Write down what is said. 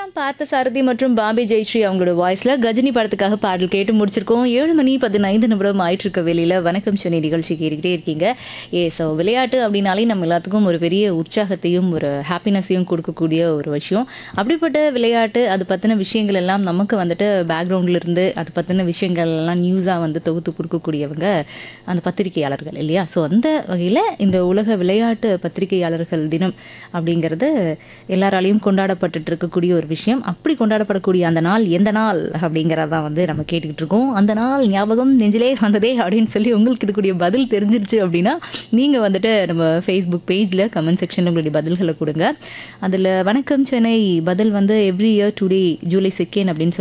ஸ்ரீராம் பார்த்த சாரதி மற்றும் பாபி ஜெயஸ்ரீ அவங்களோட வாய்ஸ்ல கஜினி படத்துக்காக பாடல் கேட்டு முடிச்சிருக்கோம் ஏழு மணி பதினைந்து நிமிடம் ஆயிட்டு இருக்க வேலையில வணக்கம் சென்னை நிகழ்ச்சி கேட்டுக்கிட்டே இருக்கீங்க ஏ ஸோ விளையாட்டு அப்படின்னாலே நம்ம எல்லாத்துக்கும் ஒரு பெரிய உற்சாகத்தையும் ஒரு ஹாப்பினஸையும் கொடுக்கக்கூடிய ஒரு விஷயம் அப்படிப்பட்ட விளையாட்டு அது பற்றின விஷயங்கள் எல்லாம் நமக்கு வந்துட்டு பேக்ரவுண்ட்ல இருந்து அது பற்றின விஷயங்கள் எல்லாம் நியூஸாக வந்து தொகுத்து கொடுக்கக்கூடியவங்க அந்த பத்திரிகையாளர்கள் இல்லையா ஸோ அந்த வகையில் இந்த உலக விளையாட்டு பத்திரிகையாளர்கள் தினம் அப்படிங்கிறது எல்லாராலையும் கொண்டாடப்பட்டுட்டு இருக்கக்கூடிய ஒரு விஷயம் அப்படி கொண்டாடப்படக்கூடிய அந்த நாள் எந்த நாள் அப்படிங்கிறதான் வந்து நம்ம கேட்டுக்கிட்டு இருக்கோம் அந்த நாள் ஞாபகம் நெஞ்சிலே வந்ததே அப்படின்னு சொல்லி உங்களுக்கு இருக்கக்கூடிய பதில் தெரிஞ்சிருச்சு அப்படின்னா நீங்கள் வந்துட்டு நம்ம ஃபேஸ்புக் பேஜில் கமெண்ட் செக்ஷனில் உங்களுடைய பதில்களை கொடுங்க அதில் வணக்கம் சென்னை பதில் வந்து every year today July second அப்படின்னு